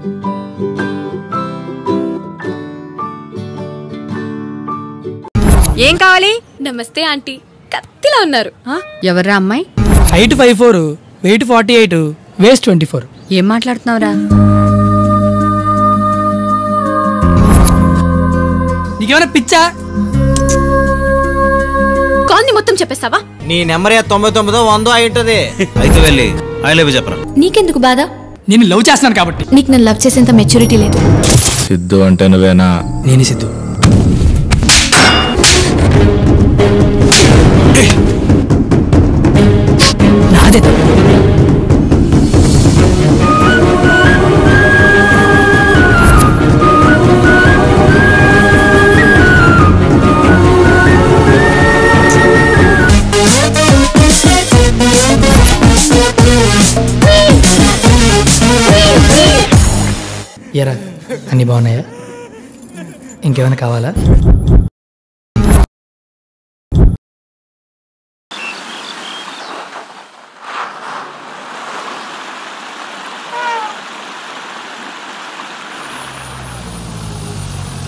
ఏం కావాలి నమస్తే ఆంటీ కత్తిలా ఉన్నారు ఆ, ఎవర్రా అమ్మాయి height five four weight forty eight waist twenty four ఏం మాట్లాడుతున్నావురా నీకేమైనా పిచ్చా కాల్ని మొత్తం చెప్పేస్తావా నీ నెంబర్ తొంభై తొమ్మిదో వందో అయి ఉంటది అయితే వెళ్ళి ఐ లవ్ చెప్పరా నీకెందుకు బాధ నేను లవ్ చేస్తున్నాను కాబట్టి నీకు నన్ను లవ్ చేసేంత మెచ్యూరిటీ లేదు సిద్ధు అంటే నువ్వేనా నేనే సిద్ధు నాదే తప్పు. ఎరా అన్నీ బాగున్నాయా ఇంకేమైనా కావాలా